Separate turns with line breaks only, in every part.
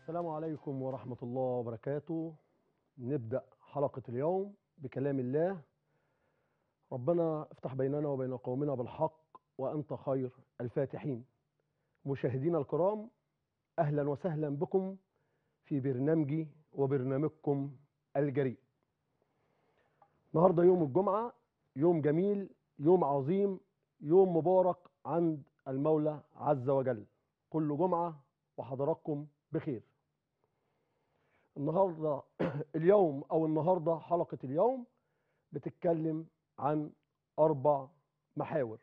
السلام عليكم ورحمة الله وبركاته نبدأ حلقة اليوم بكلام الله ربنا افتح بيننا وبين قومنا بالحق وأنت خير الفاتحين مشاهدينا الكرام أهلا وسهلا بكم في برنامجي وبرنامجكم الجريء النهارده يوم الجمعة يوم جميل يوم عظيم يوم مبارك عند المولى عز وجل كل جمعة وحضراتكم بخير النهارده اليوم او النهارده حلقه اليوم بتتكلم عن اربع محاور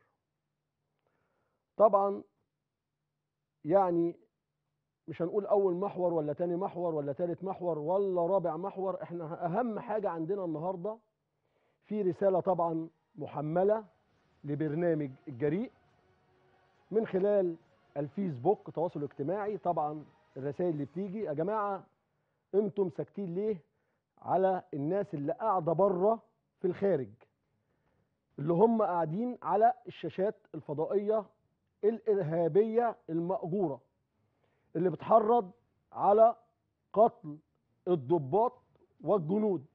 طبعا يعني مش هنقول اول محور ولا تاني محور ولا تالت محور ولا رابع محور احنا اهم حاجه عندنا النهارده في رساله طبعا محمله لبرنامج الجريء من خلال الفيسبوك تواصل اجتماعي طبعا الرسائل اللي بتيجي يا جماعه انتم ساكتين ليه على الناس اللي قاعده بره في الخارج اللي هم قاعدين على الشاشات الفضائيه الارهابيه المأجوره اللي بتحرض على قتل الضباط والجنود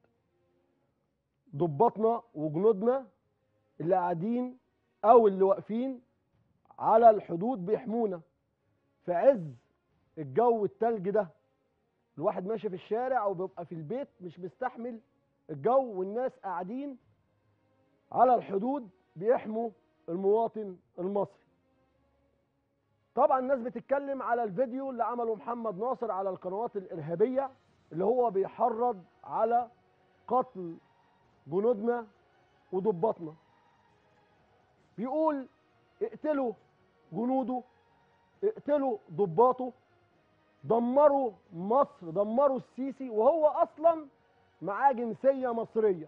ضباطنا وجنودنا اللي قاعدين او اللي واقفين على الحدود بيحمونا في عز الجو التلج ده الواحد ماشي في الشارع او بيبقى في البيت مش مستحمل الجو والناس قاعدين على الحدود بيحموا المواطن المصري طبعا الناس بتتكلم على الفيديو اللي عمله محمد ناصر على القنوات الارهابيه اللي هو بيحرض على قتل جنودنا وضباطنا بيقول اقتلوا جنوده اقتلوا ضباطه دمروا مصر دمروا السيسي وهو اصلا معاه جنسيه مصريه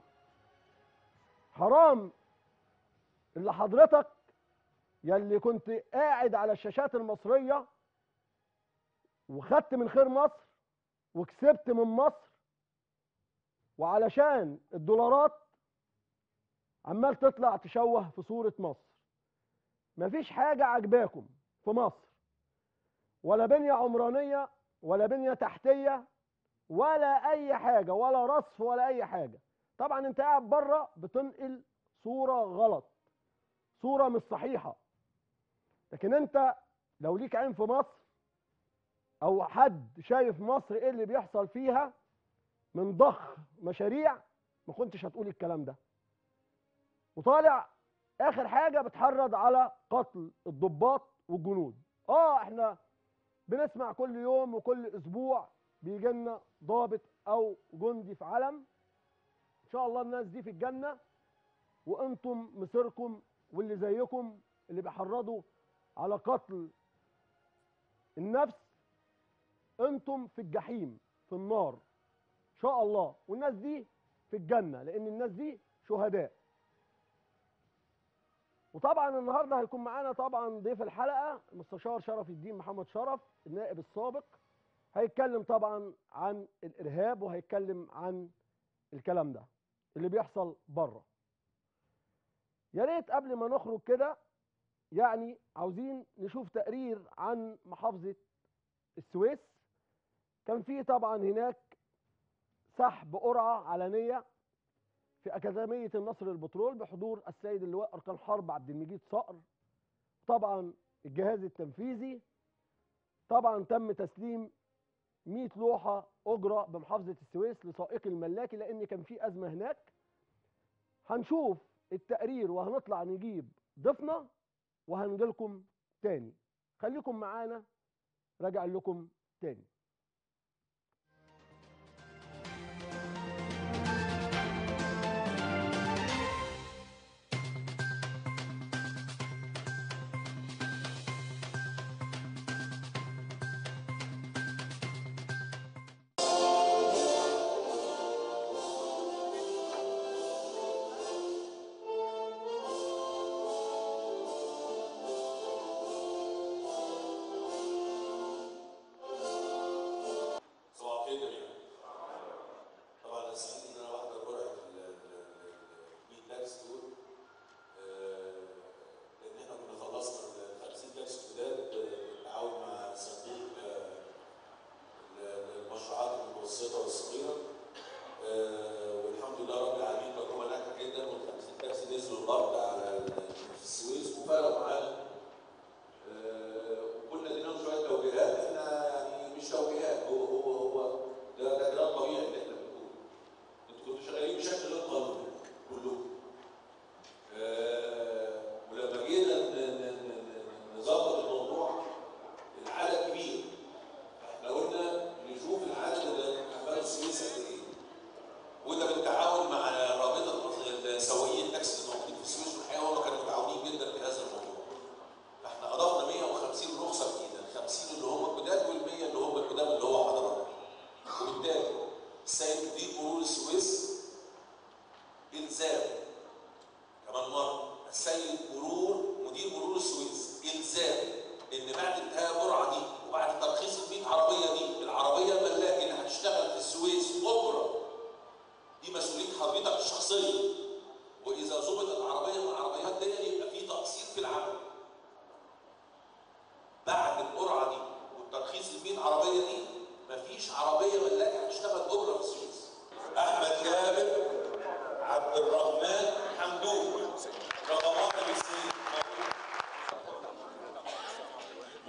حرام اللي حضرتك يلي كنت قاعد على الشاشات المصريه وخدت من خير مصر وكسبت من مصر وعلشان الدولارات عمال تطلع تشوه في صوره مصر مفيش حاجه عجباكم في مصر ولا بنية عمرانية ولا بنية تحتية ولا أي حاجة ولا رصف ولا أي حاجة طبعا أنت قاعد بره بتنقل صورة غلط صورة مش صحيحة لكن أنت لو ليك عين في مصر أو حد شايف مصر إيه اللي بيحصل فيها من ضخ مشاريع ما كنتش هتقول الكلام ده وطالع آخر حاجة بتحرض على قتل الضباط والجنود اه احنا بنسمع كل يوم وكل اسبوع بيجي لنا ضابط او جندي في علم ان شاء الله الناس دي في الجنه وانتم مصيركم واللي زيكم اللي بيحرضوا على قتل النفس انتم في الجحيم في النار ان شاء الله والناس دي في الجنه لان الناس دي شهداء وطبعا النهارده هيكون معانا طبعا ضيف الحلقه المستشار شرف الدين محمد شرف النائب السابق هيتكلم طبعا عن الارهاب وهيتكلم عن الكلام ده اللي بيحصل بره يا ريت قبل ما نخرج كده يعني عاوزين نشوف تقرير عن محافظه السويس كان في طبعا هناك سحب قرعه علنيه في أكاديمية النصر للبترول بحضور السيد اللواء أركان حرب عبد المجيد صقر طبعا الجهاز التنفيذي طبعا تم تسليم 100 لوحة أجرة بمحافظة السويس لسائق الملاكي لأن كان في أزمة هناك هنشوف التقرير وهنطلع نجيب ضيفنا وهنجيلكم تاني خليكم معانا راجع لكم تاني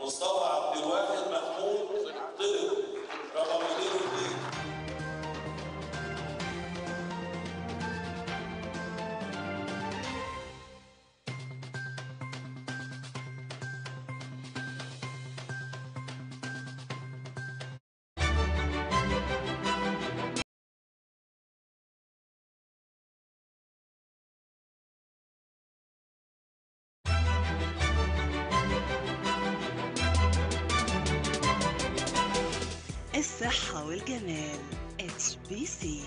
مصطفى عبد الواحد محمود طلب رقم 22
الصحة والجمال اتش بي سي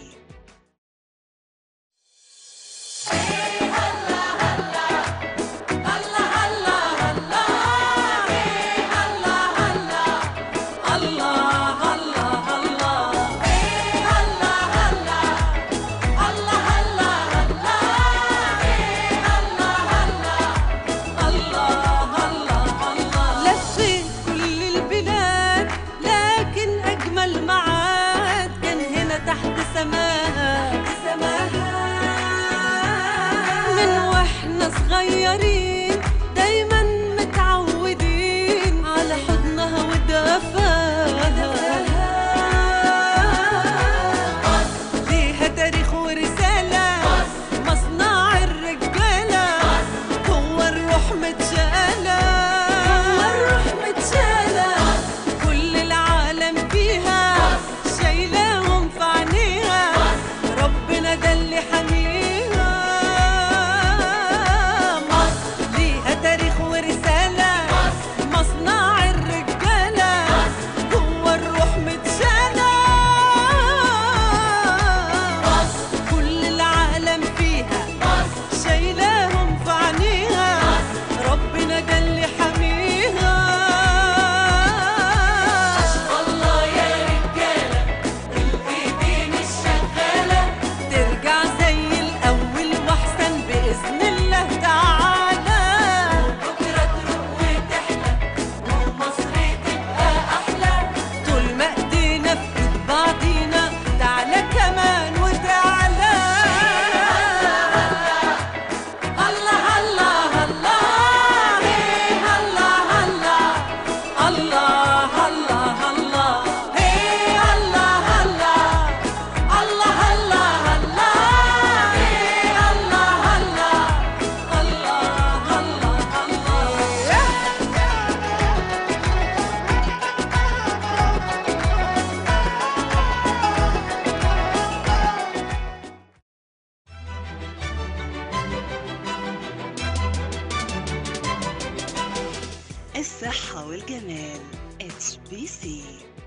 لفيت كل البلاد لكن أجمل معاد كان هنا تحت سماها من واحنا صغيرين دايما متعودين على حضنها ودفاها ليها تاريخ ورسالة مصنع الرجالة هو الروح متشالة هو الروح متشالة كل العالم فيها شايلاهم في عينيها ربنا ده اللي حميها مصر ليها تاريخ ورسالة مصنع الرجالة هو الروح متشالة كل العالم فيها شايلاهم في عينيها ربنا ده اللي حميها الله يا رجالة الايدين الشغالة ترجع زي الأول وأحسن بإذن الله تعالى بكرة تروق وتحلى ومصر تبقى أحلى طول ما إيدينا في إيد بعضينا تعالى كمان وتعالى الله الله الله إيه الله الله الله الله الله إيه الله الله الله الله الله إيه الله الله الله الله
الصحة والجمال اتش بي سي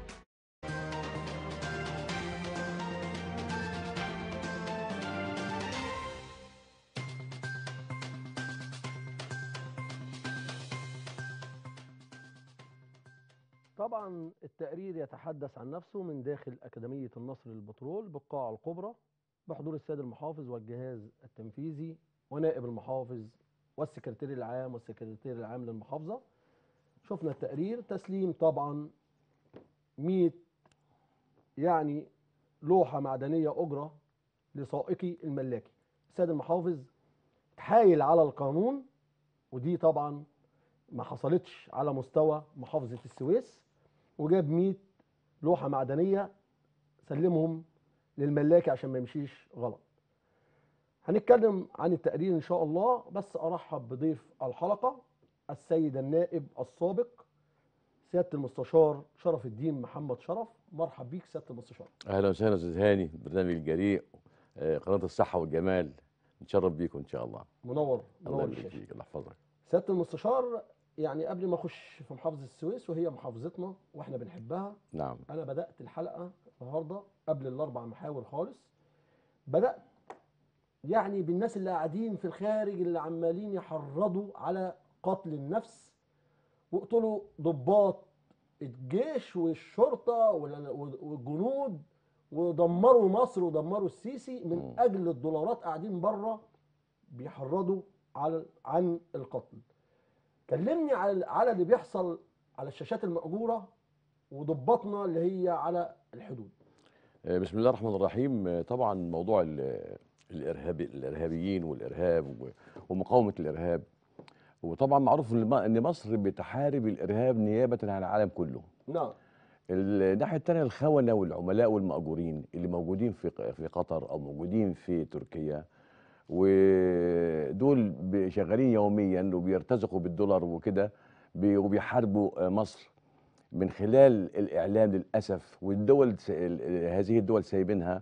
طبعا التقرير يتحدث عن نفسه من داخل أكاديمية النصر للبترول بالقاعة الكبرى بحضور السيد المحافظ والجهاز التنفيذي ونائب المحافظ والسكرتير العام والسكرتير العام للمحافظة شفنا التقرير تسليم طبعا 100 يعني لوحة معدنية أجرة لسائقي الملاكي السيد المحافظ تحايل على القانون ودي طبعا ما حصلتش على مستوى محافظة السويس وجاب 100 لوحة معدنية سلمهم للملاكي عشان ما يمشيش غلط هنتكلم عن التقرير ان شاء الله بس ارحب بضيف الحلقة السيد النائب السابق سيادة المستشار شرف الدين محمد شرف مرحب بيك سيادة المستشار
اهلا وسهلا استاذ هاني برنامج الجريء آه، قناه الصحه والجمال نتشرف بيكم ان شاء الله
منور
الله
منور
يبارك
الشاشة
فيك الله يحفظك
سيادة المستشار يعني قبل ما اخش في محافظة السويس وهي محافظتنا واحنا بنحبها
نعم
انا بدات الحلقه النهارده قبل الاربع محاور خالص بدات يعني بالناس اللي قاعدين في الخارج اللي عمالين يحرضوا على قتل النفس ويقتلوا ضباط الجيش والشرطه وال- والجنود ودمروا مصر ودمروا السيسي من
مم.
اجل الدولارات قاعدين بره بيحرضوا على عن القتل كلمني على على اللي بيحصل على الشاشات المأجورة وضباطنا اللي هي على الحدود
آه، بسم الله الرحمن الرحيم آه، طبعا موضوع ال- الارهاب الارهابيين والارهاب و- ومقاومه الارهاب وطبعا معروف ان م- إن مصر بتحارب الارهاب نيابه عن العالم كله
نعم
الناحيه الثانيه الخونه والعملاء والمأجورين اللي موجودين في ق- في قطر او موجودين في تركيا ودول ب- شغالين يوميا وبيرتزقوا بالدولار وكده بي- وبيحاربوا آه، مصر من خلال الاعلام للاسف والدول س- ال- ال- هذه الدول سايبينها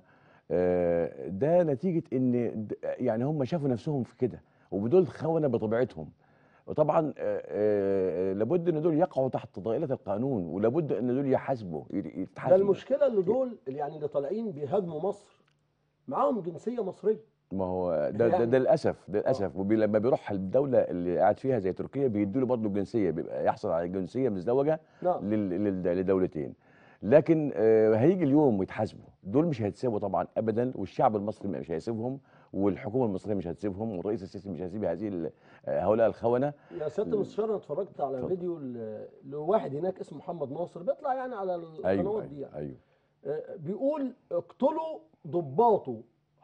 آه، ده نتيجه ان د- يعني هم شافوا نفسهم في كده ودول خونه بطبيعتهم وطبعا آه، آه، لابد ان دول يقعوا تحت طائله القانون ولابد ان دول يحاسبوا ي-
ده
يتحاسبوا
المشكله اللي دول اللي يعني اللي طالعين بيهاجموا مصر معاهم جنسيه مصريه
ما هو ده ده,
يعني-
ده للاسف ده للاسف ولما بيروح الدوله اللي قاعد فيها زي تركيا بيدوا له برضه الجنسيه بيبقى يحصل على جنسيه مزدوجه
نعم
لل- لل- لدولتين لكن آه، هيجي اليوم ويتحاسبوا دول مش هيتسابوا طبعا ابدا والشعب المصري مش هيسيبهم والحكومه المصريه مش هتسيبهم والرئيس السيسي مش هيسيب هذه ال- آه، هؤلاء الخونه
يا سياده المستشار انا اتفرجت على
اتفضل.
فيديو ل- لواحد هناك اسمه محمد ناصر بيطلع يعني على القنوات
ايوه
دي
ايوه,
يعني.
أيوه.
آه، بيقول اقتلوا ضباطه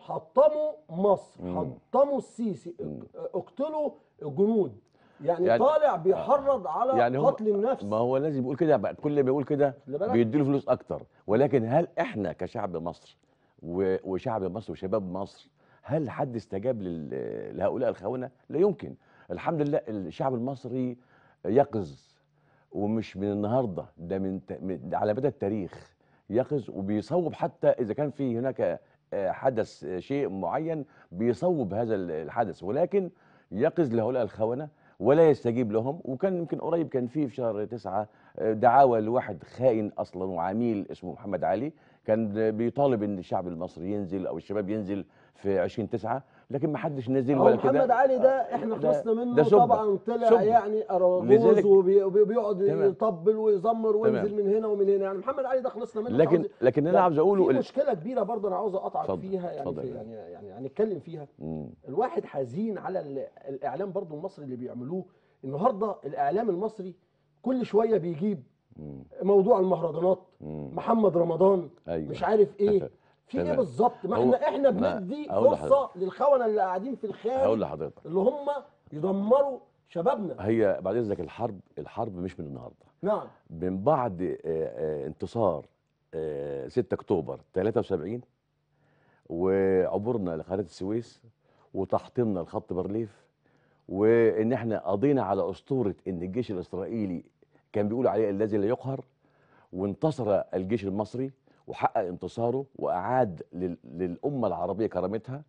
حطموا مصر
مم.
حطموا السيسي
مم.
اق- اقتلوا الجنود يعني,
يعني-
طالع بيحرض على
يعني هو-
قتل النفس
ما هو لازم يقول كده بقى كل ما يقول كده
خلي بالك.
بيديله فلوس اكتر ولكن هل احنا كشعب مصر و- وشعب مصر وشباب مصر هل حد استجاب لل- لهؤلاء الخونه لا يمكن الحمد لله الشعب المصري يقظ ومش من النهارده ده من, ت- من ده على مدى التاريخ يقظ وبيصوب حتى اذا كان في هناك آه، حدث آه، شيء معين بيصوب هذا ال- الحدث ولكن يقظ لهؤلاء الخونه ولا يستجيب لهم وكان يمكن قريب كان في في شهر تسعة آه، دعاوى لواحد خائن اصلا وعميل اسمه محمد علي كان بيطالب ان الشعب المصري ينزل او الشباب ينزل في 20 تسعة لكن ما حدش نزل
هو
ولا كده
محمد علي ده احنا
ده-
خلصنا منه
ده سبة.
طبعا طلع
سبة.
يعني اراجوز
لذلك-
وبيقعد
تمام.
يطبل ويزمر وينزل
تمام.
من هنا ومن هنا يعني محمد علي ده خلصنا منه
لكن
عاوز-
لكن انا
لا،
عاوز اقوله
في
ال-
مشكله كبيره برضه انا عاوز اقطعك
اتفضل،
فيها يعني
اتفضل
في
يا
يعني يعني هنتكلم فيها
مم.
الواحد حزين على ال- الاعلام برضه المصري اللي بيعملوه النهارده الاعلام المصري كل شويه بيجيب
مم.
موضوع المهرجانات
مم.
محمد رمضان
ايوه
مش عارف ايه في ايه
تمام.
بالظبط ما
هو-
احنا احنا
ما-
بندي
أقول
فرصه للخونه اللي قاعدين في
هقول
الخارج
لحضرتك
اللي هم يدمروا شبابنا
هي بعد اذنك الحرب الحرب مش من النهارده
نعم
من بعد آه، آه، انتصار آه، 6 اكتوبر 73 وعبورنا لقناه السويس وتحطيمنا لخط بارليف وان احنا قضينا على اسطوره ان الجيش الاسرائيلي كان بيقول عليه الذي لا يقهر وانتصر الجيش المصري وحقق انتصاره واعاد لل- للامه العربيه كرامتها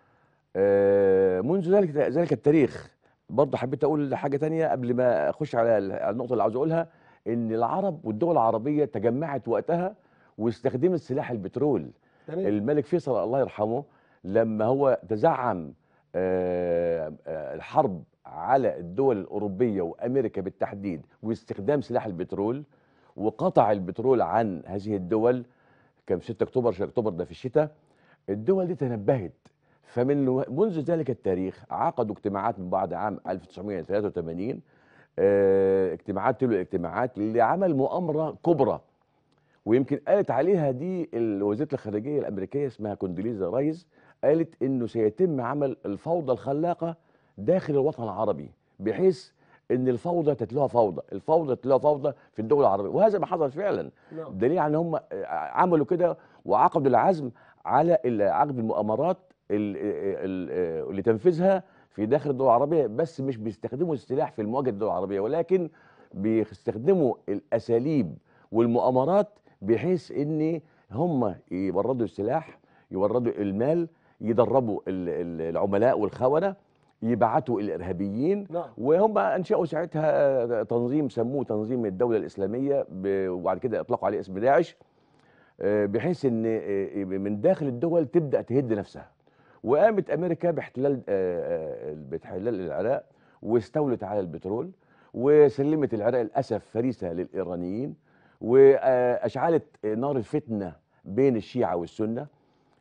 آه، منذ ذلك ذلك التاريخ برضه حبيت اقول حاجه تانية قبل ما اخش على ال- على النقطه اللي عاوز اقولها ان العرب والدول العربيه تجمعت وقتها واستخدمت سلاح البترول
تمام
الملك فيصل الله يرحمه لما هو تزعم آه، آه، الحرب على الدول الأوروبية وأمريكا بالتحديد واستخدام سلاح البترول وقطع البترول عن هذه الدول كان في 6 أكتوبر 6 أكتوبر ده في الشتاء الدول دي تنبهت فمن و- منذ ذلك التاريخ عقدوا اجتماعات من بعد عام 1983 آه، اجتماعات تلو الاجتماعات لعمل مؤامرة كبرى ويمكن قالت عليها دي ال- وزيره الخارجيه الامريكيه اسمها كوندوليزا رايز قالت انه سيتم عمل الفوضى الخلاقه داخل الوطن العربي بحيث ان الفوضى تتلوها فوضى الفوضى تتلوها فوضى في الدول العربيه وهذا ما حصل فعلا
نعم
دليل على ان هم عملوا كده وعقدوا العزم على ال- عقد المؤامرات ال- ال- اللي تنفيذها في داخل الدول العربيه بس مش بيستخدموا السلاح في المواجهه الدول العربيه ولكن بيستخدموا الاساليب والمؤامرات بحيث ان هم يوردوا السلاح يوردوا المال يدربوا ال- ال- العملاء والخونه يبعتوا الارهابيين
نعم
وهم انشأوا ساعتها تنظيم سموه تنظيم الدولة الإسلامية ب- وبعد كده اطلقوا عليه اسم داعش آه، بحيث ان آه، من داخل الدول تبدأ تهد نفسها وقامت امريكا باحتلال آه، آه، باحتلال العراق واستولت على البترول وسلمت العراق للاسف فريسه للايرانيين واشعلت نار الفتنه بين الشيعه والسنه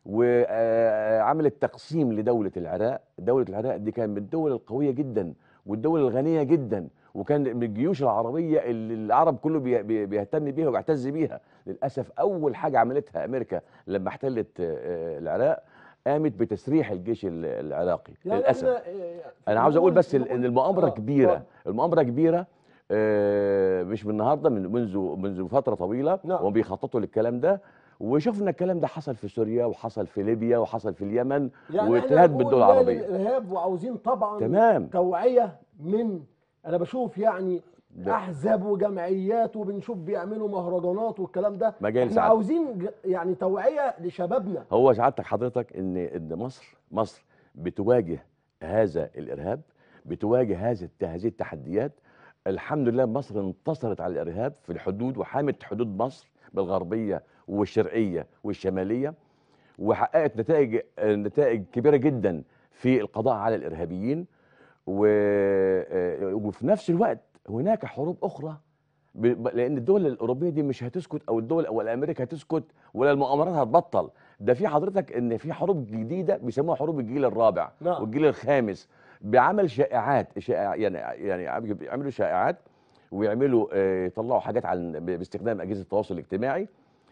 وعملت تقسيم لدوله العراق دوله العراق دي كانت من الدول القويه جدا والدول الغنيه جدا وكان من الجيوش العربيه اللي العرب كله بي- بي- بيهتم بيها وبيعتز بيها للاسف اول حاجه عملتها امريكا لما احتلت آه، العراق قامت بتسريح الجيش ال- العراقي
يعني
للاسف
إحنا، آه،
انا عاوز اقول
نقول-
بس
نقول-
ان المؤامره
آه،
كبيره
اتفضل.
المؤامره كبيره آه، مش من النهارده من منذ منذ فتره طويله
نعم.
وبيخططوا للكلام ده وشفنا الكلام ده حصل في سوريا وحصل في ليبيا وحصل في اليمن
يعني
واجتهاد
احنا
بالدول
نقول لا
العربيه
للارهاب وعاوزين طبعا
تمام
توعيه من انا بشوف يعني
ده-
احزاب وجمعيات وبنشوف بيعملوا مهرجانات والكلام ده
مجال
احنا
سعادة.
عاوزين ج- يعني توعيه لشبابنا
هو سعادتك حضرتك ان ان مصر مصر بتواجه هذا الارهاب بتواجه هذا الت- هذه التحديات الحمد لله مصر انتصرت على الارهاب في الحدود وحامت حدود مصر بالغربيه والشرقيه والشماليه وحققت نتائج نتائج كبيره جدا في القضاء على الارهابيين و... آه، وفي نفس الوقت هناك حروب اخرى ب... ب- لان الدول الاوروبيه دي مش هتسكت او الدول او امريكا هتسكت ولا المؤامرات هتبطل ده في حضرتك ان في حروب جديده بيسموها حروب الجيل الرابع
نعم.
والجيل الخامس بعمل شائعات شائع يعني يعني بيعملوا شائعات ويعملوا آه، يطلعوا حاجات عن باستخدام اجهزه التواصل الاجتماعي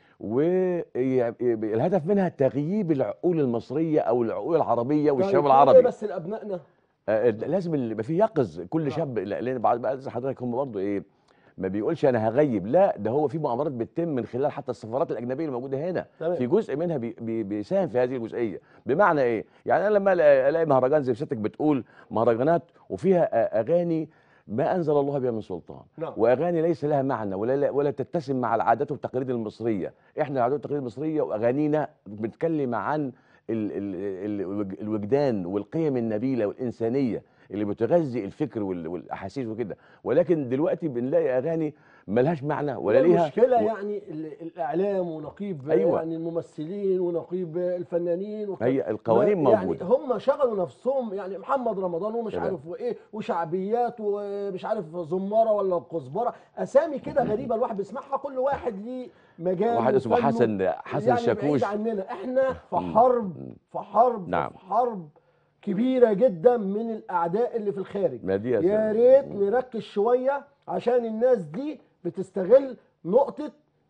والهدف منها تغييب العقول المصريه او العقول العربيه والشباب
طيب، تقول
العربي
إيه بس لابنائنا
آه، لازم اللي يبقى فيه يقظ كل
نعم.
شاب لا- لان بعد بقى حضرتك هم برضه ايه ما بيقولش انا هغيب لا ده هو في مؤامرات بتتم من خلال حتى السفارات الاجنبيه الموجوده هنا
تمام.
في جزء منها بي بي بيساهم في هذه الجزئيه بمعنى ايه يعني انا لما الاقي ألاقي مهرجان زي ما سيادتك بتقول مهرجانات وفيها آه، اغاني ما انزل الله بها من سلطان
نعم.
واغاني ليس لها معنى ولا ولا تتسم مع العادات والتقاليد المصريه احنا العادات والتقاليد المصريه واغانينا بنتكلم عن ال ال ال الوجدان والقيم النبيله والانسانيه اللي بتغذي الفكر وال- والاحاسيس وكده ولكن دلوقتي بنلاقي اغاني ملهاش معنى ولا ليها
المشكله
و-
يعني ال- الاعلام ونقيب
أيوة.
يعني الممثلين ونقيب الفنانين وك-
هي القوانين
ما- يعني
موجودة.
هم شغلوا نفسهم يعني محمد رمضان ومش
تمام.
عارف وايه وشعبيات ومش عارف زماره ولا كزبره اسامي كده غريبه الواحد بيسمعها كل واحد ليه مجال
واحد اسمه
وفنه.
حسن حسن
يعني
شاكوش
بعيد عننا احنا في حرب في حرب
نعم.
في حرب كبيره جدا من الاعداء اللي في الخارج
ما دي
يا
أسامي.
ريت نركز شويه عشان الناس دي بتستغل نقطه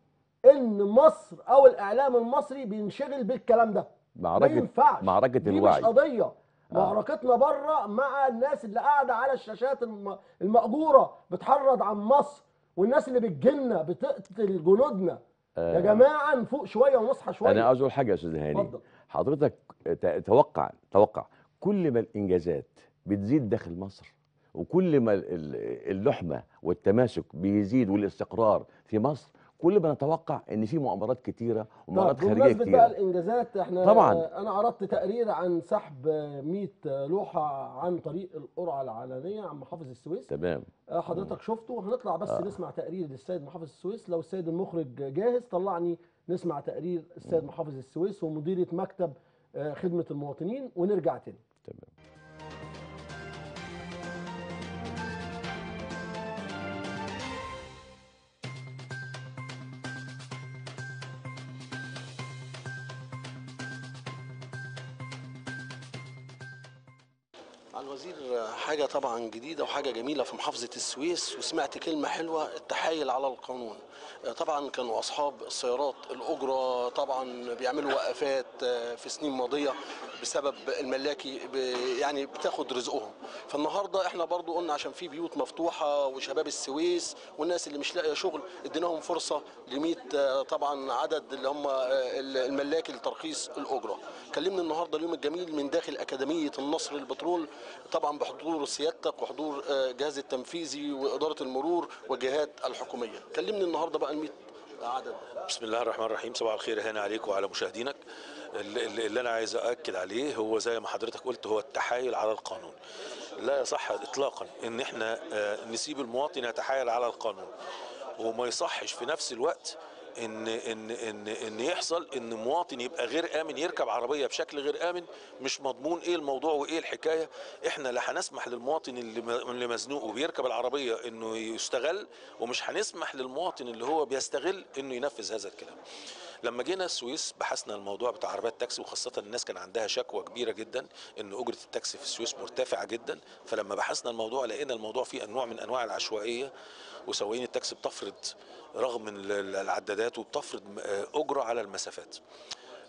ان مصر او الاعلام المصري بينشغل بالكلام ده ما
معركه
ينفعش
معركه
دي
الوعي
مش قضيه معركتنا بره مع الناس اللي قاعده على الشاشات الم- المأجوره بتحرض عن مصر والناس اللي بتجيلنا بتقتل جنودنا يا جماعه نفوق شويه ونصحى شويه
انا عاوز اقول حاجه يا استاذ هاني
اتفضل.
حضرتك ت- توقع توقع كل ما الانجازات بتزيد داخل مصر وكل ما ال- ال- اللحمه والتماسك بيزيد والاستقرار في مصر كل ما نتوقع ان في مؤامرات كتيره ومؤامرات
طب
خارجيه
بمناسبة بقى
كتيره
الانجازات احنا
طبعاً.
آه، انا عرضت تقرير عن سحب آه، 100 لوحه عن طريق القرعه العلنيه عن محافظ السويس
تمام
آه، حضرتك شفته هنطلع بس
آه.
نسمع تقرير للسيد محافظ السويس لو السيد المخرج جاهز طلعني نسمع تقرير السيد محافظ السويس ومديرة مكتب آه، خدمة المواطنين ونرجع تاني
تمام
على الوزير حاجة طبعا جديدة وحاجة جميلة في محافظة السويس وسمعت كلمة حلوة التحايل على القانون طبعا كانوا أصحاب السيارات الأجرة طبعا بيعملوا وقفات في سنين ماضية بسبب الملاكي ب- يعني بتاخد رزقهم فالنهاردة احنا برضو قلنا عشان في بيوت مفتوحة وشباب السويس والناس اللي مش لاقية شغل اديناهم فرصة ل 100 طبعا عدد اللي هم الملاكي لترخيص الأجرة كلمني النهاردة اليوم الجميل من داخل أكاديمية النصر للبترول طبعا بحضور سيادتك وحضور آه، الجهاز التنفيذي وإدارة المرور والجهات الحكومية كلمني النهاردة بقى ال 100 عدد
بسم الله الرحمن الرحيم صباح الخير هنا عليك وعلى مشاهدينك اللي, اللي اللي انا عايز اكد عليه هو زي ما حضرتك قلت هو التحايل على القانون لا يصح اطلاقا ان احنا آه، نسيب المواطن يتحايل على القانون وما يصحش في نفس الوقت ان ان ان ان يحصل ان مواطن يبقى غير امن يركب عربيه بشكل غير امن مش مضمون ايه الموضوع وايه الحكايه احنا لا هنسمح للمواطن اللي م- اللي مزنوق وبيركب العربيه انه يستغل ومش هنسمح للمواطن اللي هو بيستغل انه ينفذ هذا الكلام لما جينا السويس بحثنا الموضوع بتاع عربيات التاكسي وخاصه الناس كان عندها شكوى كبيره جدا ان اجره التاكسي في السويس مرتفعه جدا فلما بحثنا الموضوع لقينا الموضوع فيه انواع من انواع العشوائيه وسواقين التاكسي بتفرض رغم ال- ال- العدادات وبتفرض م- آه، اجره على المسافات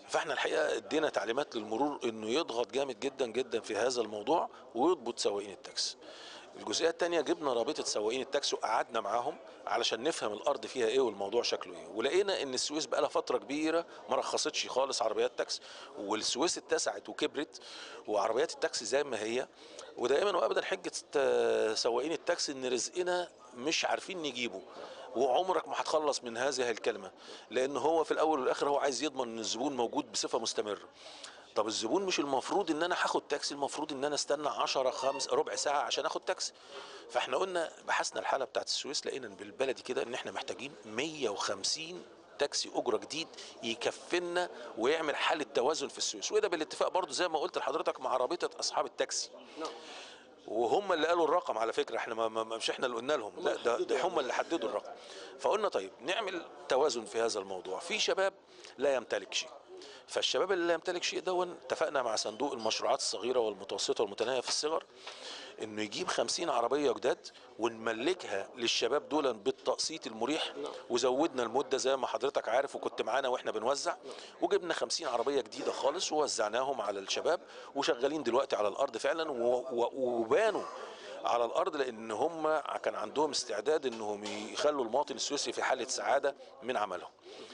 فاحنا الحقيقه ادينا تعليمات للمرور انه يضغط جامد جدا جدا في هذا الموضوع ويضبط سواقين التاكسي الجزئيه الثانيه جبنا رابطه سواقين التاكسي وقعدنا معاهم علشان نفهم الارض فيها ايه والموضوع شكله ايه ولقينا ان السويس بقى لها فتره كبيره ما رخصتش خالص عربيات تاكسي والسويس اتسعت وكبرت وعربيات التاكسي زي ما هي ودائما وابدا حجه آه، سواقين التاكسي ان رزقنا مش عارفين نجيبه وعمرك ما هتخلص من هذه الكلمه لان هو في الاول والاخر هو عايز يضمن ان الزبون موجود بصفه مستمره طب الزبون مش المفروض ان انا هاخد تاكسي المفروض ان انا استنى 10 خمس ربع ساعه عشان اخد تاكسي فاحنا قلنا بحثنا الحاله بتاعت السويس لقينا بالبلدي كده ان احنا محتاجين 150 تاكسي اجره جديد يكفلنا ويعمل حاله توازن في السويس وده بالاتفاق برضو زي ما قلت لحضرتك مع رابطه اصحاب التاكسي وهم اللي قالوا الرقم على فكره احنا ما ما- مش احنا اللي قلنا لهم لا ده, ده هم اللي حددوا الرقم فقلنا طيب نعمل توازن في هذا الموضوع في شباب لا يمتلك شيء فالشباب اللي لا يمتلك شيء دون اتفقنا مع صندوق المشروعات الصغيره والمتوسطه والمتناهيه في الصغر انه يجيب 50 عربيه جداد ونملكها للشباب دول بالتقسيط المريح وزودنا المده زي ما حضرتك عارف وكنت معانا واحنا بنوزع وجبنا 50 عربيه جديده خالص ووزعناهم على الشباب وشغالين دلوقتي على الارض فعلا و- و- وبانوا على الارض لان هم كان عندهم استعداد انهم يخلوا المواطن السويسري في حاله سعاده من عملهم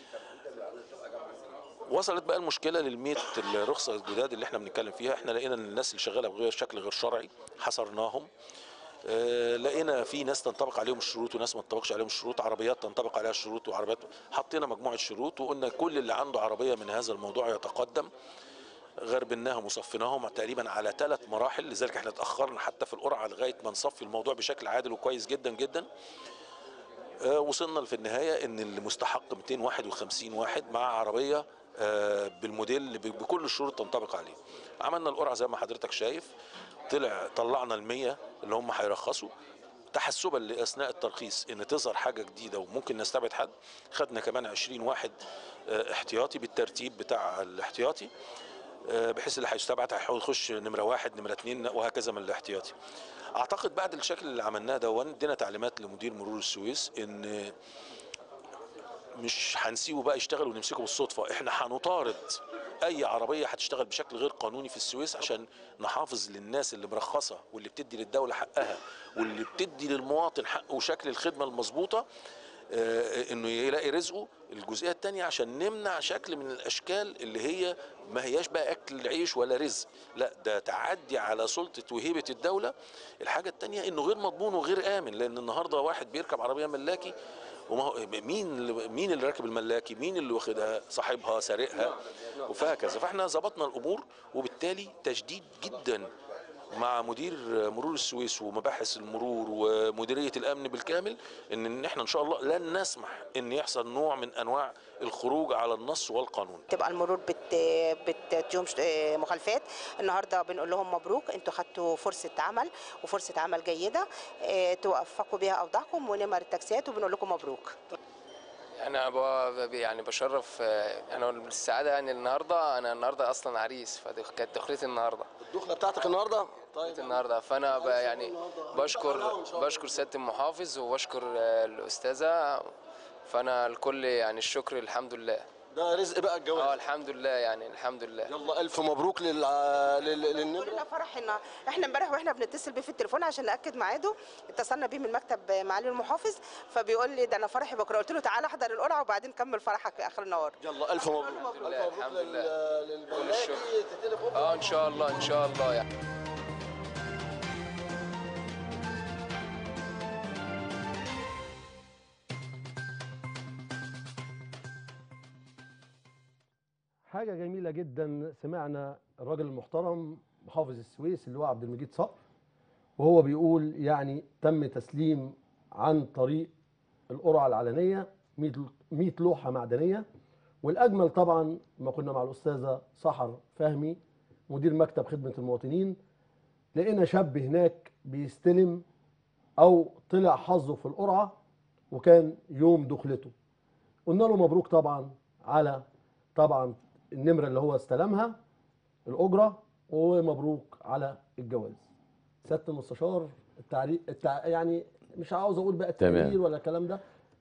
وصلت بقى المشكله لل 100 الرخصه الجداد اللي احنا بنتكلم فيها احنا لقينا ان الناس اللي شغاله بغير شكل غير شرعي حصرناهم آه، لقينا في ناس تنطبق عليهم الشروط وناس ما تنطبقش عليهم الشروط عربيات تنطبق عليها الشروط وعربيات حطينا مجموعه شروط وقلنا كل اللي عنده عربيه من هذا الموضوع يتقدم غربناهم وصفيناهم تقريبا على ثلاث مراحل لذلك احنا اتاخرنا حتى في القرعه لغايه ما نصفي الموضوع بشكل عادل وكويس جدا جدا آه، وصلنا في النهايه ان المستحق 251 واحد مع عربيه آه، بالموديل اللي ب- بكل الشروط تنطبق عليه عملنا القرعه زي ما حضرتك شايف طلع طلعنا ال100 اللي هم هيرخصوا تحسبا لاثناء الترخيص ان تظهر حاجه جديده وممكن نستبعد حد خدنا كمان 20 واحد آه، احتياطي بالترتيب بتاع الاحتياطي آه، بحيث اللي هيستبعد هيحاول يخش نمره واحد نمره اثنين وهكذا من الاحتياطي. اعتقد بعد الشكل اللي عملناه ده ادينا تعليمات لمدير مرور السويس ان مش هنسيبه بقى يشتغل ونمسكه بالصدفه احنا هنطارد اي عربيه هتشتغل بشكل غير قانوني في السويس عشان نحافظ للناس اللي مرخصه واللي بتدي للدوله حقها واللي بتدي للمواطن حقه وشكل الخدمه المظبوطه آه، انه يلاقي رزقه الجزئيه الثانيه عشان نمنع شكل من الاشكال اللي هي ما هياش بقى اكل عيش ولا رزق لا ده تعدي على سلطه وهيبه الدوله الحاجه الثانيه انه غير مضمون وغير امن لان النهارده واحد بيركب عربيه ملاكي وما هو مين اللي مين اللي راكب الملاكي مين اللي واخدها صاحبها سارقها وهكذا فاحنا ظبطنا الامور وبالتالي تشديد جدا مع مدير مرور السويس ومباحث المرور ومديريه الامن بالكامل ان إن احنا ان شاء الله لن نسمح ان يحصل نوع من انواع الخروج على النص والقانون
تبقى المرور بت بتديهم ش- آه، مخالفات النهارده بنقول لهم مبروك انتوا خدتوا فرصه عمل وفرصه عمل جيده آه، توفقوا بيها اوضاعكم ونمر التاكسيات وبنقول لكم مبروك
انا ب- يعني بشرف آه، انا بالسعاده يعني النهارده انا النهارده اصلا عريس فكانت دخلتي النهارده
الدخله بتاعتك النهارده
دخلتي النهارده فانا ب- يعني بشكر بشكر سياده المحافظ وبشكر آه، الاستاذه فانا الكل يعني الشكر الحمد لله
ده رزق بقى
اه
الجواز
الحمد لله يعني الحمد لله
يلا الف مبروك لل... لل... للنمره
كلنا فرح ان احنا امبارح واحنا بنتصل بيه في التليفون عشان ناكد ميعاده اتصلنا بيه من مكتب معالي المحافظ فبيقول لي ده انا فرحي بكره قلت له تعالى احضر القرعه وبعدين كمل فرحك اخر النهار
يلا الف مبروك
مبروك.
الف مبروك
الحمد
لل...
لله.
للملاكي
الشكر.
تتقلب أمك.
اه ان شاء الله ان شاء الله يعني
حاجة جميلة جدا سمعنا الراجل المحترم محافظ السويس اللي هو عبد المجيد صقر وهو بيقول يعني تم تسليم عن طريق القرعة العلنية 100 100 لوحة معدنية والأجمل طبعا ما كنا مع الأستاذة سحر فهمي مدير مكتب خدمة المواطنين لقينا شاب هناك بيستلم أو طلع حظه في القرعة وكان يوم دخلته قلنا له مبروك طبعا على طبعا النمره اللي هو استلمها الاجره ومبروك على الجواز سياده المستشار التعريف التع... يعني مش عاوز اقول بقى
تمام.
التقرير ولا الكلام ده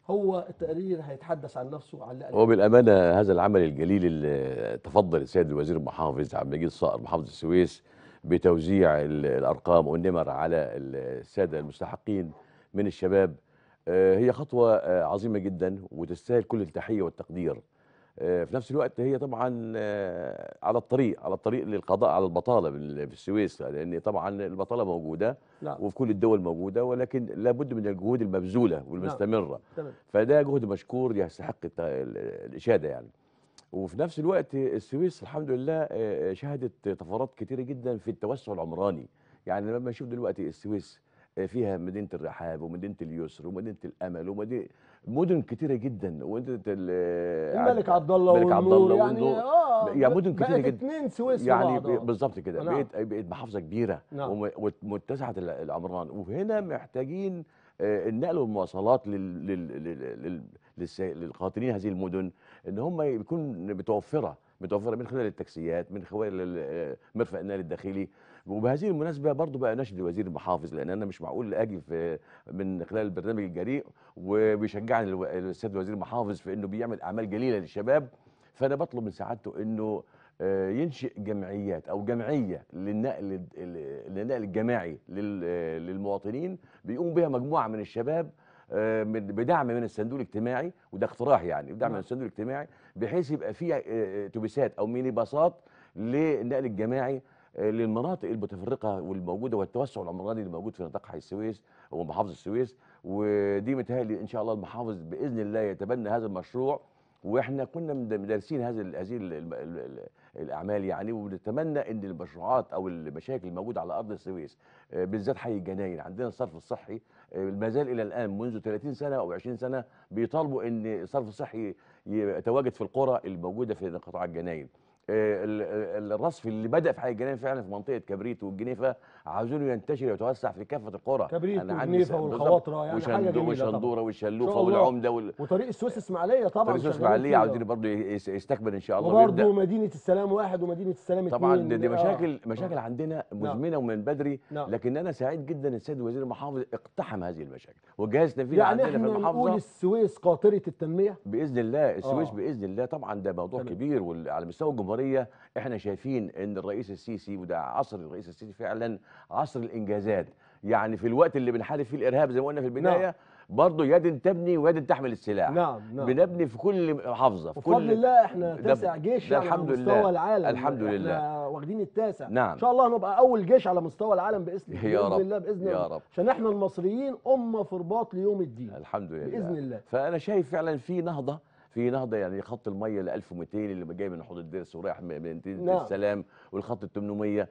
هو التقرير هيتحدث عن نفسه على
هو بالامانه هذا العمل الجليل اللي تفضل السيد الوزير المحافظ عبد المجيد صقر محافظ السويس بتوزيع ال- الارقام والنمر على الساده المستحقين من الشباب آه، هي خطوه آه، عظيمه جدا وتستاهل كل التحيه والتقدير آه، في نفس الوقت هي طبعا آه، على الطريق على الطريق للقضاء على البطاله بال- في السويس لان طبعا البطاله موجوده
نعم
وفي كل الدول موجوده ولكن لابد من الجهود المبذوله والمستمره
تمام
فده جهد مشكور يستحق الت- ال- الاشاده يعني وفي نفس الوقت السويس الحمد لله آه، شهدت طفرات كتيره جدا في التوسع العمراني يعني لما نشوف دلوقتي السويس آه، فيها مدينه الرحاب ومدينه اليسر ومدينه الامل ومدينه مدن كتيره جدا ومدينه ال-
الملك عبد الله
الملك عبد
والنور
الله
يعني
والنور.
اه
يعني مدن كتيره
بقت
جدا
اتنين سويس في
يعني
بعض، آه.
ب- بالظبط كده
نعم.
بقت بقت محافظه كبيره
نعم.
وم- وت- متسعه ال- العمران وهنا محتاجين آه، النقل والمواصلات لل- لل- لل- لل- للس- للقاطنين هذه المدن ان هم يكون متوفره متوفره من خلال التاكسيات من خلال ال- آه، مرفق النقل الداخلي وبهذه المناسبه برضو بقى نشد وزير المحافظ لان انا مش معقول اجي في من خلال البرنامج الجريء وبيشجعني الو- السيد وزير المحافظ في انه بيعمل اعمال جليله للشباب فانا بطلب من سعادته انه آه، ينشئ جمعيات او جمعيه للنقل ال- للنقل الجماعي لل- للمواطنين بيقوم بها مجموعه من الشباب آه، من- بدعم من الصندوق الاجتماعي وده اقتراح يعني بدعم من
نعم.
الصندوق الاجتماعي بحيث يبقى في آه، اتوبيسات او ميني باصات للنقل الجماعي آه، للمناطق المتفرقه والموجوده والتوسع العمراني اللي موجود في نطاق حي السويس ومحافظه السويس ودي متهيألي ان شاء الله المحافظ باذن الله يتبنى هذا المشروع واحنا كنا مد- مدرسين هذه ال- هذه ال- ال- ال- الاعمال يعني ونتمنى ان المشروعات او المشاكل الموجوده على ارض السويس آه، بالذات حي الجناين عندنا الصرف الصحي آه، ما زال الى الان منذ 30 سنه او 20 سنه بيطالبوا ان الصرف الصحي يتواجد في القرى الموجوده في قطاع الجناين آه، ال- ال- الرصف اللي بدا في حي الجناين فعلا في منطقه كبريت والجنيفه عاوزينه ينتشر ويتوسع في كافه القرى
كبريت
أنا عندي
والجنيفه
س- بالظبط.
والخواطره يعني حاجه
وشندو-
جميله طبعا
وشندوره
إن
والشلوفه
شاء الله.
والعمده وال...
وطريق السويس اسماعيليه طبعا
طريق
شغالين
اسماعيليه
فيه.
عاوزين برضه يس- يستكمل ان شاء الله
وبرضه
ويبدا
مدينه السلام واحد ومدينه السلام
طبعا
اثنين
دي, دي
آه.
مشاكل مشاكل عندنا
نعم.
مزمنه ومن بدري
نعم.
لكن انا سعيد جدا ان السيد وزير المحافظ اقتحم هذه المشاكل وجهاز تنفيذي
يعني
عندنا
احنا
في
نقول
المحافظه
السويس قاطره التنميه
باذن الله السويس
آه.
باذن الله طبعا ده موضوع
تمام.
كبير وعلى مستوى الجمهوريه احنا شايفين ان الرئيس السيسي وده عصر الرئيس السيسي فعلا عصر الانجازات يعني في الوقت اللي بنحارب فيه الارهاب زي ما قلنا في البدايه
نعم.
برضه يد تبني ويد تحمل السلاح
نعم نعم
بنبني في كل محافظه في
بفضل
كل
الله احنا
ده-
تاسع جيش
ده
يعني
الحمد
على مستوى
لله.
العالم
الحمد لله.
احنا واخدين التاسع
نعم.
ان شاء الله هنبقى اول جيش على مستوى العالم باذن
يا
بإذن
رب.
الله باذن
يا
الله
رب.
عشان احنا المصريين امه في رباط ليوم الدين
الحمد لله
باذن الله
فانا شايف فعلا في نهضه في نهضه يعني خط الميه ل 1200 اللي جاي من حوض الدرس ورايح من من مدينه
نعم.
السلام والخط ال 800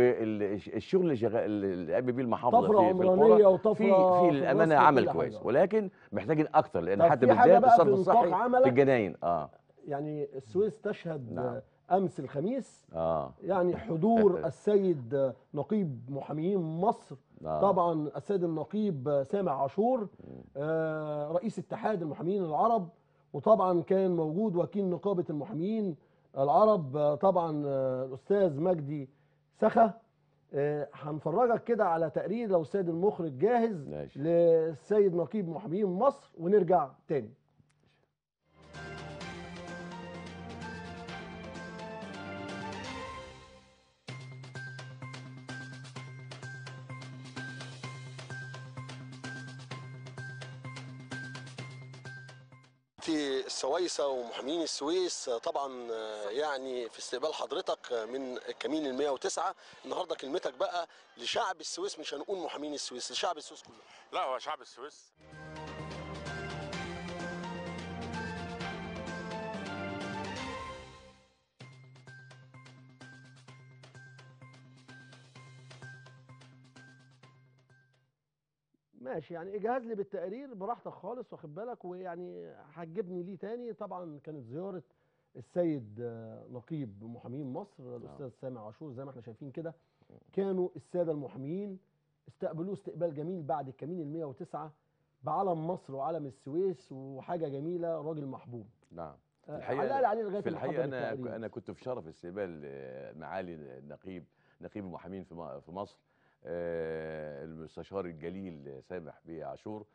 والشغل اللي شغال اللي قام بيه المحافظه
طفرة
في, في
عمرانية
القرى
وطفرة
في
في
في الامانه
الرصف
عمل
وكل
كويس
حاجة.
ولكن محتاجين اكتر لان
طب
حتى
في حاجة
بالذات
بقى في
الصرف
نطاق
الصحي
عملك؟
في الجناين اه
يعني السويس تشهد
نعم.
امس الخميس
اه
يعني حضور السيد نقيب محاميين مصر
آه.
طبعا السيد النقيب سامع عاشور آه، رئيس اتحاد المحامين العرب وطبعا كان موجود وكيل نقابه المحامين العرب آه، طبعا آه، الاستاذ مجدي سخا آه، هنفرجك كده على تقرير لو السيد المخرج جاهز
ماشي.
للسيد نقيب محامين مصر ونرجع تاني
في السويسة ومحامين السويس طبعا يعني في استقبال حضرتك من كمين ال 109 النهارده كلمتك بقى لشعب السويس مش هنقول محامين السويس لشعب السويس كله
لا هو شعب السويس
ماشي يعني اجهز لي بالتقرير براحتك خالص واخد بالك ويعني هتجيبني ليه تاني طبعا كانت زياره السيد آه، نقيب محامين مصر الاستاذ سامع عاشور زي ما احنا شايفين كده كانوا الساده المحامين استقبلوه استقبال جميل بعد الكمين ال 109 بعلم مصر وعلم السويس وحاجه جميله راجل محبوب
نعم
آه،
الحقيقة-
علق لي عليه لغايه
في
ما
الحقيقه
حضر
انا
التقرير.
انا كنت في شرف استقبال آه، معالي النقيب نقيب المحامين في م- في مصر آه، المستشار الجليل سامح بيه عاشور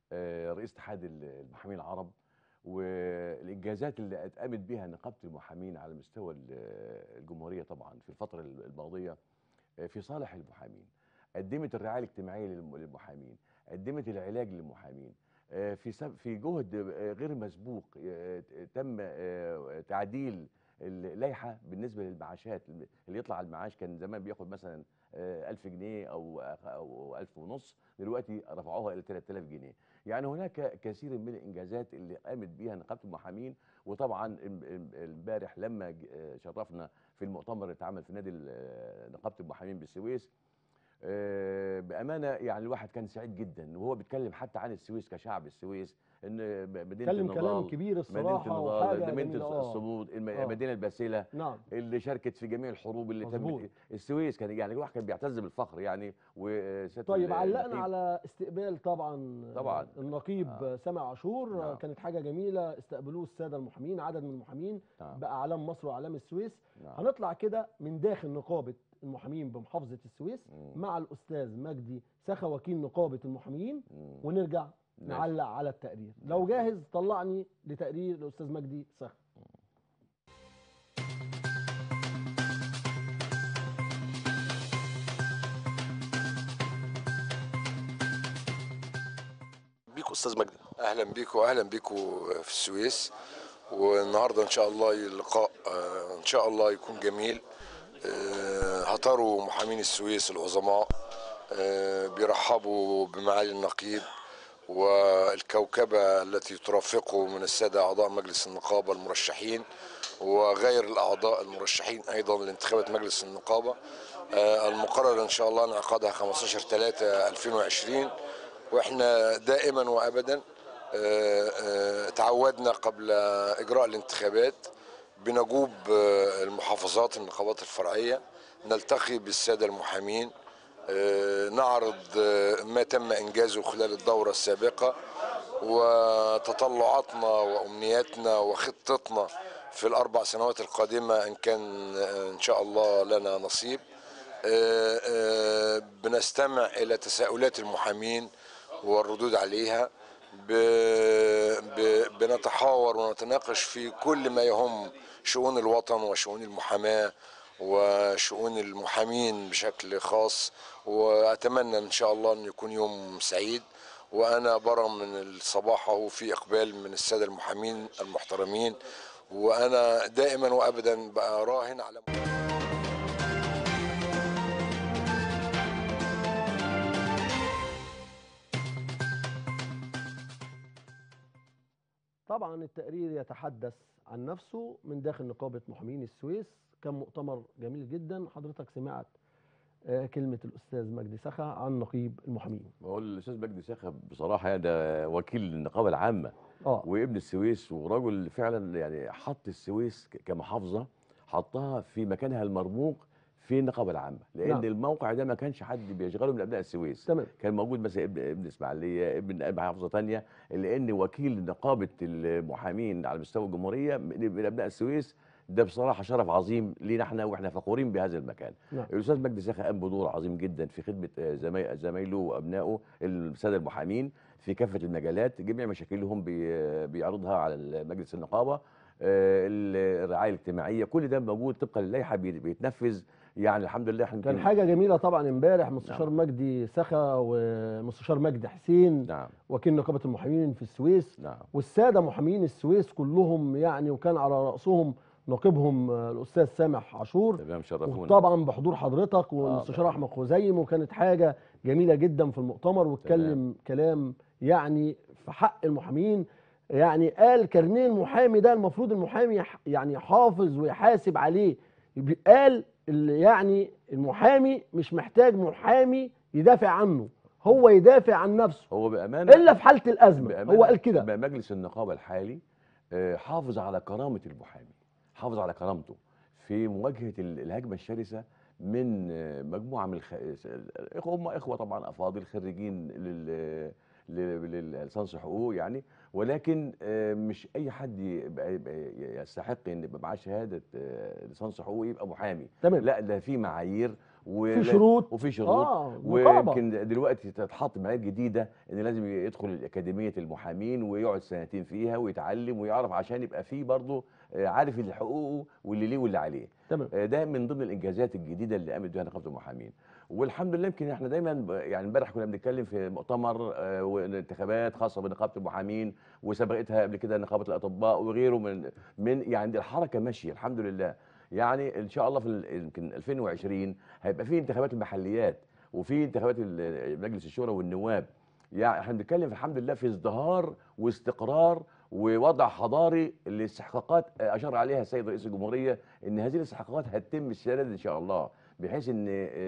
آه، رئيس اتحاد ال- المحامين العرب والانجازات اللي اتقامت بها نقابه المحامين على مستوى ال- الجمهوريه طبعا في الفتره الماضيه آه، في صالح المحامين قدمت الرعايه الاجتماعيه للم- للمحامين قدمت العلاج للمحامين آه، في سب- في جهد آه، غير مسبوق آه، تم آه، تعديل اللائحه بالنسبه للمعاشات اللي يطلع المعاش كان زمان بياخد مثلا آه، 1000 جنيه او او 1000 ونص دلوقتي رفعوها الى 3000 جنيه يعني هناك كثير من الانجازات اللي قامت بها نقابه المحامين وطبعا ام- ام- امبارح لما ج- آه، شرفنا في المؤتمر اللي اتعمل في نادي ال- آه، نقابه المحامين بالسويس آه، بامانه يعني الواحد كان سعيد جدا وهو بيتكلم حتى عن السويس كشعب السويس ان م- مدينه
اتكلم كلام
النضال
كبير
مدينه
الصراحه
النضال
وحاجه
مدينه
جميلة. آه.
الصمود الم-
آه.
المدينه الباسله
نعم
اللي شاركت في جميع الحروب اللي
مظبوط.
تمت السويس كان يعني الواحد كان بيعتز بالفخر يعني وسياده
طيب
ال-
علقنا
النقيب-
على استقبال طبعا
طبعاً.
النقيب
آه.
سامع عاشور
نعم.
كانت حاجه جميله استقبلوه الساده المحامين عدد من المحامين
نعم.
باعلام مصر واعلام السويس
نعم.
هنطلع كده من داخل نقابه المحامين بمحافظه السويس
مم.
مع الاستاذ مجدي سخا وكيل نقابه المحامين
مم.
ونرجع
ماشي.
نعلق على التقرير لو جاهز طلعني لتقرير الاستاذ مجدي سخا
بيك استاذ مجدي
اهلا بيكم واهلا بيكم في السويس والنهارده ان شاء الله اللقاء آه، ان شاء الله يكون جميل آه، هطروا محامين السويس العظماء آه، بيرحبوا بمعالي النقيب والكوكبة التي ترافقه من السادة أعضاء مجلس النقابة المرشحين وغير الأعضاء المرشحين أيضا لانتخابات مجلس النقابة آه، المقرر إن شاء الله انعقادها 15 3 2020 واحنا دائما وابدا آه، آه، تعودنا قبل اجراء الانتخابات بنجوب آه، المحافظات النقابات الفرعيه نلتقي بالساده المحامين آه، نعرض آه، ما تم انجازه خلال الدوره السابقه وتطلعاتنا وامنياتنا وخطتنا في الاربع سنوات القادمه ان كان آه، ان شاء الله لنا نصيب آه، آه، بنستمع الى تساؤلات المحامين والردود عليها ب- ب- بنتحاور ونتناقش في كل ما يهم شؤون الوطن وشؤون المحاماة وشؤون المحامين بشكل خاص وأتمنى إن شاء الله أن يكون يوم سعيد وأنا برى من الصباح أهو في إقبال من السادة المحامين المحترمين وأنا دائما وأبدا بقى راهن على
طبعا التقرير يتحدث عن نفسه من داخل نقابة محامين السويس كان مؤتمر جميل جدا حضرتك سمعت آه، كلمة الأستاذ مجدي سخا عن نقيب المحامين
بقول الاستاذ مجدي ساخب بصراحه يعني ده وكيل النقابه العامه
اه
وابن السويس ورجل فعلا يعني حط السويس ك- كمحافظه حطها في مكانها المرموق في النقابه العامه لان
نعم.
نعم. الموقع ده ما كانش حد بيشغله من ابناء السويس
تمام
كان موجود مثلا ابن ابن اسماعيليه ابن محافظه ثانيه لان وكيل نقابه المحامين على مستوى الجمهوريه من من ابناء السويس ده بصراحه شرف عظيم لينا احنا واحنا فخورين بهذا المكان.
نعم.
الاستاذ مجدي ساخا قام بدور عظيم جدا في خدمه آه، زماي- زمايله وابنائه الساده المحامين في كافه المجالات جميع مشاكلهم بي- بيعرضها على مجلس النقابه آه، الرعايه الاجتماعيه كل ده موجود طبقا للائحه بي- بيتنفذ يعني الحمد لله احنا
كان
يمكن-
حاجة جميلة طبعا امبارح مستشار مجدي سخا ومستشار مجدي حسين
نعم
وكيل نقابة المحامين في السويس
نعم
والسادة محامين السويس كلهم يعني وكان على رأسهم نقيبهم آه، الأستاذ سامح عاشور
تمام شرفونا
وطبعا بحضور حضرتك والمستشار
طبعاً.
احمد خزيم وكانت حاجه جميله جدا في المؤتمر واتكلم كلام يعني في حق المحامين يعني قال كارنيه المحامي ده المفروض المحامي يح- يعني يحافظ ويحاسب عليه يبقى قال اللي يعني المحامي مش محتاج محامي يدافع عنه هو يدافع عن نفسه
هو بامانه
الا في حاله الازمه
بأمانة
هو قال كده
بقى مجلس النقابه الحالي آه، حافظ على كرامه المحامي حافظ على كرامته في مواجهه ال- الهجمه الشرسه من آه، مجموعه من الخ... اخوه هم اخوه طبعا افاضل خريجين لل ل- للسانس حقوق يعني ولكن آه، مش اي حد يبقى يبقى يستحق ان يبقى معاه شهاده آه، لسانس حقوق يبقى محامي
تمام
لا ده في معايير ولا-
شروط.
وفي شروط
آه، مقاربة.
ويمكن دلوقتي تتحط معايير جديده ان لازم يدخل اكاديميه المحامين ويقعد سنتين فيها ويتعلم ويعرف عشان يبقى فيه برضه آه، عارف اللي حقوقه واللي ليه واللي عليه
تمام
آه، ده من ضمن الانجازات الجديده اللي قامت بها نقابه المحامين والحمد لله يمكن احنا دايما ب- يعني امبارح كنا بنتكلم في مؤتمر آه، وانتخابات خاصه بنقابه المحامين وسبقتها قبل كده نقابه الاطباء وغيره من من يعني الحركه ماشيه الحمد لله يعني ان شاء الله في ال- يمكن 2020 هيبقى في انتخابات المحليات وفي انتخابات ال- مجلس الشورى والنواب يعني احنا بنتكلم الحمد لله في ازدهار واستقرار ووضع حضاري لاستحقاقات اشار عليها السيد رئيس الجمهوريه ان هذه الاستحقاقات هتتم السنه دي ان شاء الله بحيث ان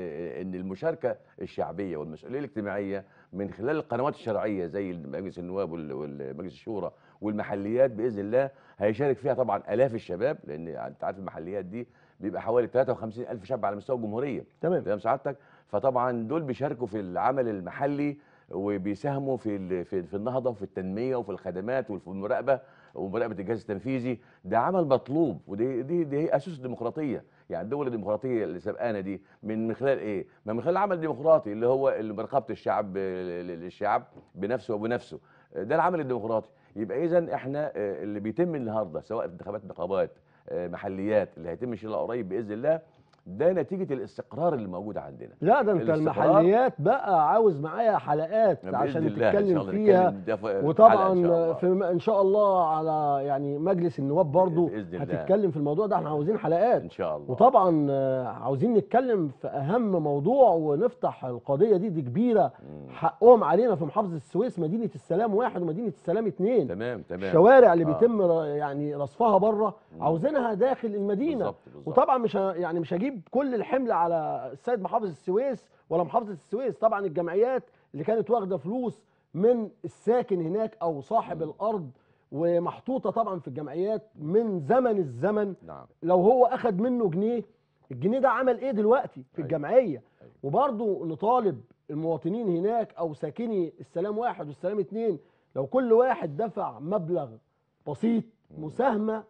ان المشاركه الشعبيه والمسؤوليه الاجتماعيه من خلال القنوات الشرعيه زي مجلس النواب وال- والمجلس الشورى والمحليات باذن الله هيشارك فيها طبعا الاف الشباب لان انت عارف المحليات دي بيبقى حوالي 53 الف شاب على مستوى الجمهوريه
تمام
فاهم سعادتك فطبعا دول بيشاركوا في العمل المحلي وبيساهموا في ال- في في النهضه وفي التنميه وفي الخدمات وفي المراقبه ومراقبه الجهاز التنفيذي ده عمل مطلوب ودي دي دي هي اساس الديمقراطيه يعني الدول الديمقراطيه اللي سبقانا دي من من خلال ايه؟ ما من خلال العمل الديمقراطي اللي هو اللي مراقبه الشعب ل- ل- للشعب بنفسه وبنفسه ده العمل الديمقراطي يبقى اذا احنا آه، اللي بيتم النهارده سواء في انتخابات نقابات آه، محليات اللي هيتم ان شاء الله قريب باذن الله ده نتيجه الاستقرار اللي موجود عندنا
لا ده انت
الاستقرار-
المحليات بقى عاوز معايا حلقات
بإذن
عشان
الله إن شاء
نتكلم
الله
فيها
نتكلم ده في- في حلقة
وطبعا
إن شاء الله.
في ان شاء الله على يعني مجلس النواب برضو
بإذن الله.
هتتكلم في الموضوع ده احنا عاوزين حلقات
ان شاء الله
وطبعا آه، عاوزين نتكلم في اهم موضوع ونفتح القضيه دي دي كبيره حقهم علينا في محافظه السويس مدينه السلام واحد ومدينه السلام اتنين
تمام تمام
الشوارع اللي
آه.
بيتم ر- يعني رصفها بره عاوزينها داخل المدينه
بالظبط بالظبط
وطبعا مش ه- يعني مش هجيب كل الحمل على السيد محافظ السويس ولا محافظه السويس طبعا الجمعيات اللي كانت واخده فلوس من الساكن هناك او صاحب الارض ومحطوطه طبعا في الجمعيات من زمن الزمن
نعم
لو هو اخد منه جنيه الجنيه ده عمل ايه دلوقتي في
أيوة.
الجمعيه
أيوة.
وبرضه نطالب المواطنين هناك او ساكني السلام واحد والسلام اتنين لو كل واحد دفع مبلغ بسيط مساهمه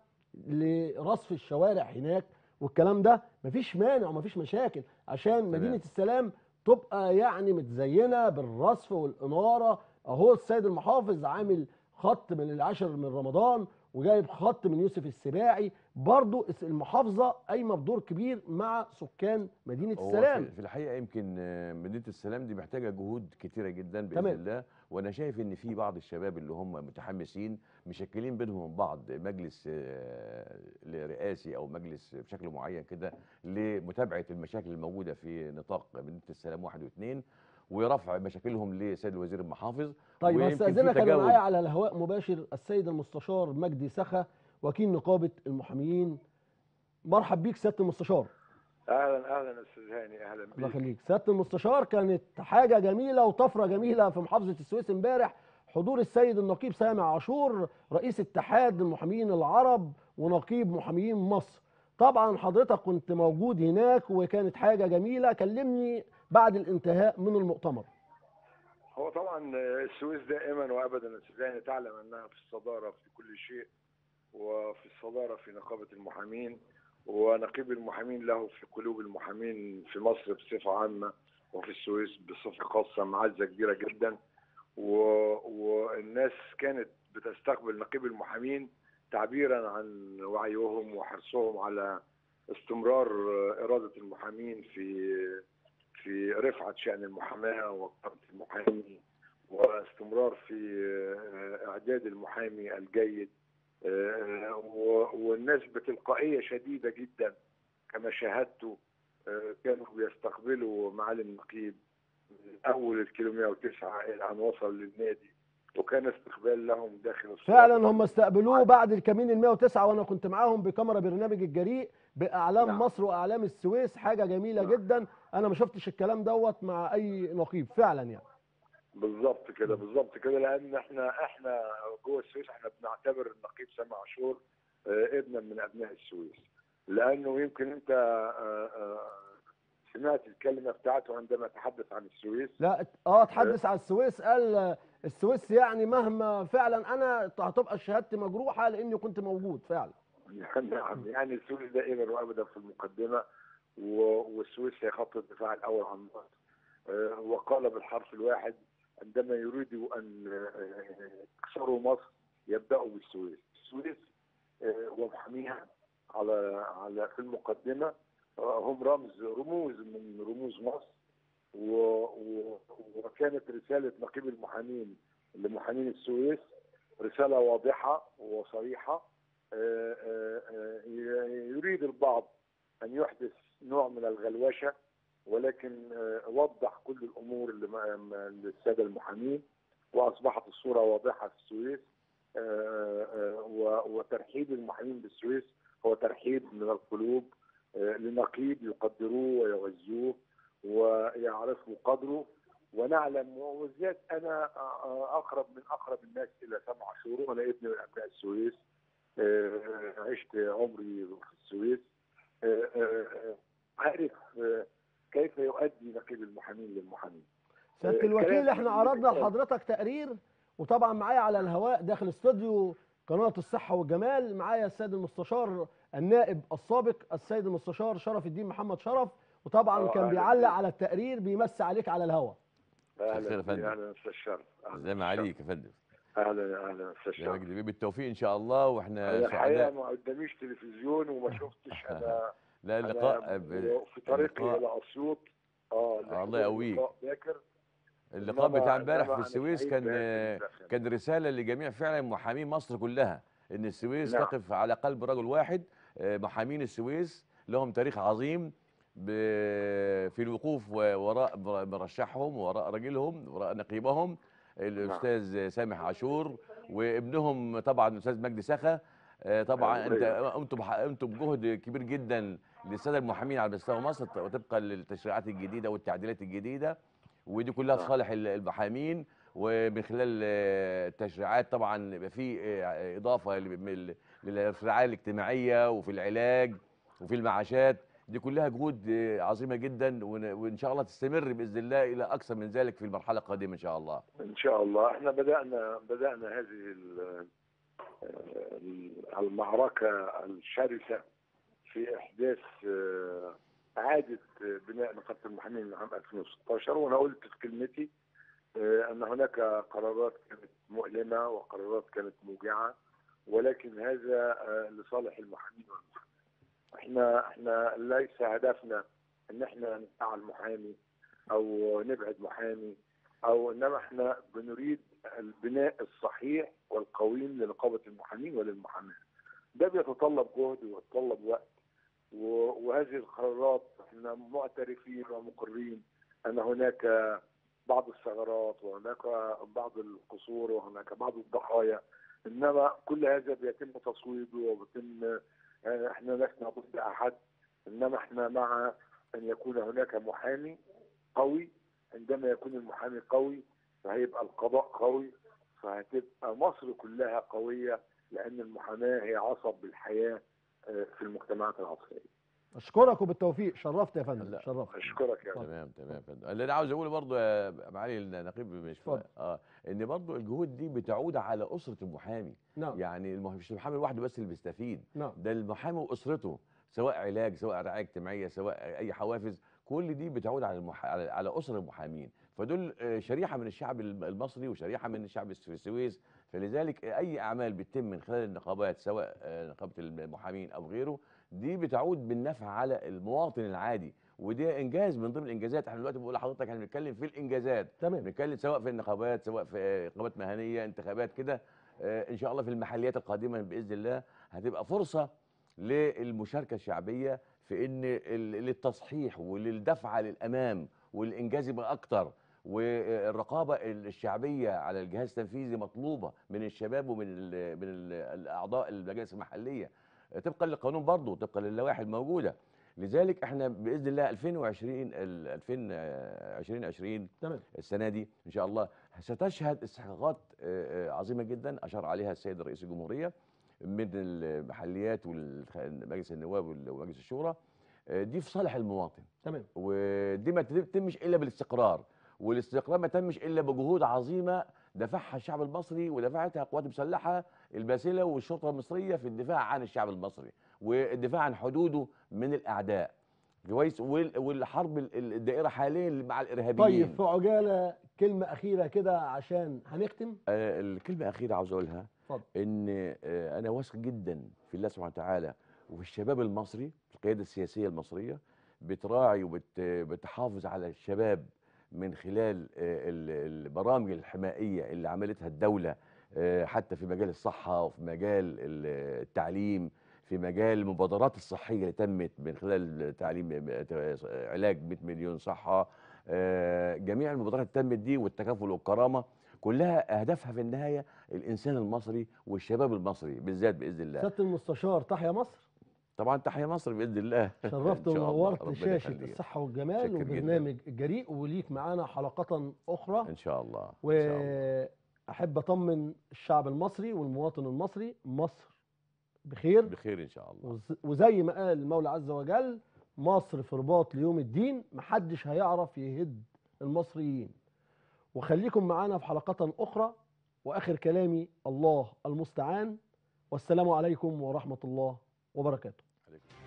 لرصف الشوارع هناك والكلام ده مفيش مانع ومفيش مشاكل عشان مدينه السلام تبقى يعني متزينه بالرصف والاناره اهو السيد المحافظ عامل خط من العاشر من رمضان وجايب خط من يوسف السباعي برضو المحافظه قايمه بدور كبير مع سكان مدينه
هو
السلام
في- في الحقيقه يمكن آه، مدينه السلام دي محتاجه جهود كتيره جدا باذن
تمام.
الله وانا شايف ان في بعض الشباب اللي هم متحمسين مشكلين بينهم وبين بعض مجلس آه، رئاسي او مجلس بشكل معين كده لمتابعه المشاكل الموجوده في نطاق مدينه السلام واحد واثنين ورفع مشاكلهم لسيد الوزير المحافظ
طيب
ويمكن في
هستأذنك انا
تجاوب.
معايا على الهواء مباشر السيد المستشار مجدي سخا وكيل نقابه المحامين مرحب بيك سياده المستشار
اهلا اهلا استاذ هاني اهلا
الله
بيك
يخليك سياده المستشار كانت حاجه جميله وطفره جميله في محافظه السويس امبارح حضور السيد النقيب سامع عاشور رئيس اتحاد المحامين العرب ونقيب محامين مصر طبعا حضرتك كنت موجود هناك وكانت حاجه جميله كلمني بعد الانتهاء من المؤتمر
هو طبعا السويس دائما وابدا استاذ هاني تعلم انها في الصداره في كل شيء وفي الصداره في نقابه المحامين ونقيب المحامين له في قلوب المحامين في مصر بصفه عامه وفي السويس بصفه خاصه معزه كبيره جدا و... والناس كانت بتستقبل نقيب المحامين تعبيرا عن وعيهم وحرصهم على استمرار اراده المحامين في في رفعه شان المحاماه وكرامه المحامي واستمرار في اعداد المحامي الجيد آه، و- والناس بتلقائيه شديده جدا كما شاهدت آه، كانوا بيستقبلوا معالي النقيب من اول الكيلو 109 الى ان وصل للنادي وكان استقبال لهم داخل الصالة.
فعلا هم استقبلوه بعد الكمين ال 109 وانا كنت معاهم بكاميرا برنامج الجريء باعلام
نعم.
مصر واعلام السويس حاجه جميله
نعم.
جدا انا ما شفتش الكلام دوت مع اي نقيب فعلا يعني
بالظبط كده بالظبط كده لان احنا احنا جوه السويس احنا بنعتبر النقيب سامع عاشور آه، ابنا من ابناء السويس لانه يمكن انت آه، آه، سمعت الكلمه بتاعته عندما تحدث عن السويس
لا اه اتحدث على السويس قال آه، السويس يعني مهما فعلا انا هتبقى شهادتي مجروحه لاني كنت موجود فعلا
نعم يعني السويس دائما وابدا في المقدمه و- والسويس هي خط الدفاع الاول عن مصر آه، وقال بالحرف الواحد عندما يريدوا ان آه، يكسروا مصر يبداوا بالسويس السويس آه، ومحاميها على على في المقدمه آه، هم رمز رموز من رموز مصر و و وكانت رساله نقيب المحامين لمحامين السويس رساله واضحه وصريحه آه، آه، آه، ي- يريد البعض ان يحدث نوع من الغلوشه ولكن آه، وضح كل الامور اللي ما- ما- للساده المحامين واصبحت الصوره واضحه في السويس آه، آه، و- وترحيب المحامين بالسويس هو ترحيب من القلوب آه، لنقيب يقدروه ويعزوه ويعرفوا قدره ونعلم وبالذات انا آه، آه، اقرب من اقرب الناس الى سمع عاشور وانا ابن من ابناء السويس آه، عشت عمري في السويس آه، آه، آه، عارف آه، كيف يؤدي نقيب المحامين للمحامين
سياده
آه،
الوكيل
الكلام
احنا عرضنا
اللي-
لحضرتك تقرير وطبعا معايا على الهواء داخل استوديو قناه الصحه والجمال معايا السيد المستشار النائب السابق السيد المستشار شرف الدين محمد شرف وطبعا
آه،
كان
أهلا
بيعلق
بيك.
على التقرير بيمسي عليك على الهواء
الخير
اهلا
يا فندم.
اهلا استاذ شرف
زي ما عليك يا فندم
اهلا اهلا استاذ
يا
شرف
مجدي بيه بالتوفيق ان شاء الله واحنا
انا الحقيقه
سعداء
ما قداميش تلفزيون وما شفتش انا
لا
أنا
اللقاء ب-
في طريقي
اللقاء-
الى اسيوط اه
الله
لحضور
يقويك.
اللقاء باكر
اللقاء
إنما-
بتاع امبارح
إنما
في
أنا
السويس
سعيد
كان
بهذه الدخل.
كان رساله لجميع فعلا محامين مصر كلها ان السويس
نعم.
تقف على قلب رجل واحد آه، محامين السويس لهم تاريخ عظيم ب- في الوقوف و- وراء مر- مرشحهم وراء راجلهم وراء نقيبهم الاستاذ سامح عاشور وابنهم طبعا الاستاذ مجدي سخا آه، طبعا انت
أيوة.
قمتوا بح- قمتوا بجهد كبير جدا للساده المحامين على مستوى مصر وطبقا للتشريعات الجديده والتعديلات الجديده ودي كلها في
نعم.
صالح ال- المحامين ومن خلال آه، التشريعات طبعا يبقى في آه، اضافه ل- من- للرعايه الاجتماعيه وفي العلاج وفي المعاشات دي كلها جهود آه، عظيمه جدا ون- وان شاء الله تستمر باذن الله الى اكثر من ذلك في المرحله القادمه ان شاء الله
ان شاء الله احنا بدانا بدانا هذه ال- ال- المعركه الشرسه في احداث آه، اعاده بناء نقابه المحامين من عام 2016 وانا قلت في كلمتي آه، ان هناك قرارات كانت مؤلمه وقرارات كانت موجعه ولكن هذا آه، لصالح المحامين والمحامين احنا احنا ليس هدفنا ان احنا نفعل محامي او نبعد محامي او انما احنا بنريد البناء الصحيح والقويم لنقابه المحامين وللمحاماه. ده بيتطلب جهد ويتطلب وقت و- وهذه القرارات احنا معترفين ومقرين ان هناك بعض الثغرات وهناك بعض القصور وهناك بعض الضحايا انما كل هذا بيتم تصويبه وبيتم يعني احنا لسنا ضد احد انما احنا مع ان يكون هناك محامي قوي عندما يكون المحامي قوي فهيبقى القضاء قوي فهتبقى مصر كلها قويه لان المحاماه هي عصب الحياه آه، في المجتمعات العصريه.
اشكرك وبالتوفيق شرفت يا فندم شرفت
اشكرك يا
تمام تمام يا فندم اللي انا عاوز اقوله برضه يا معالي النقيب مش
اتفضل.
اه ان برضه الجهود دي بتعود على اسره المحامي
نعم.
يعني المح- مش المحامي لوحده بس اللي بيستفيد
نعم.
ده المحامي واسرته سواء علاج سواء رعايه اجتماعيه سواء اي حوافز كل دي بتعود على المح... على, على اسر المحامين فدول آه، شريحه من الشعب الم- المصري وشريحه من الشعب الس- في السويس فلذلك اي اعمال بتتم من خلال النقابات سواء آه، نقابه المحامين او غيره دي بتعود بالنفع على المواطن العادي وده انجاز من ضمن الانجازات احنا دلوقتي بقول لحضرتك احنا بنتكلم في الانجازات
تمام
بنتكلم سواء في النقابات سواء في آه، نقابات مهنيه انتخابات كده آه، ان شاء الله في المحليات القادمه باذن الله هتبقى فرصه للمشاركه الشعبيه في ان ال- للتصحيح وللدفعه للامام والانجاز يبقى اكتر والرقابه الشعبيه على الجهاز التنفيذي مطلوبه من الشباب ومن ال من ال الاعضاء المجالس المحليه طبقا للقانون برضه طبقا للوائح الموجوده لذلك احنا باذن الله 2020 ال 2020
تمام
السنه دي ان شاء الله ستشهد استحقاقات آه، آه، عظيمه جدا اشار عليها السيد رئيس الجمهوريه من المحليات ومجلس النواب ومجلس الشورى آه، دي في صالح المواطن
تمام
ودي ما تتمش الا بالاستقرار والاستقرار ما تمش الا بجهود عظيمه دفعها الشعب المصري ودفعتها القوات المسلحه الباسله والشرطه المصريه في الدفاع عن الشعب المصري والدفاع عن حدوده من الاعداء كويس وال- والحرب ال- ال- الدائره حاليا مع الارهابيين
طيب في عجاله كلمه اخيره كده عشان هنختم
آه، الكلمة الأخيرة عاوز أقولها
اتفضل.
إن آه، أنا واثق جدا في الله سبحانه وتعالى وفي الشباب المصري القيادة السياسية المصرية بتراعي وبتحافظ على الشباب من خلال آه، ال- البرامج الحمائية اللي عملتها الدولة آه، حتى في مجال الصحة وفي مجال ال- التعليم في مجال المبادرات الصحية اللي تمت من خلال تعليم آه، علاج 100 مليون صحة آه، جميع المبادرات اللي تمت دي والتكافل والكرامة كلها اهدافها في النهايه الانسان المصري والشباب المصري بالذات باذن الله
سياده المستشار تحيا مصر
طبعا تحيا مصر باذن الله
شرفت
إن شاء الله.
ونورت
ربنا
شاشه
يخليك.
الصحه والجمال
شكر جداً.
وبرنامج الجريء وليك معانا حلقه اخرى
ان شاء الله إن شاء الله.
واحب اطمن الشعب المصري والمواطن المصري مصر بخير
بخير ان شاء الله
وز- وزي ما قال المولى عز وجل مصر في رباط ليوم الدين محدش هيعرف يهد المصريين وخليكم معانا في حلقة أخرى وآخر كلامي الله المستعان والسلام عليكم ورحمة الله وبركاته
عليكم.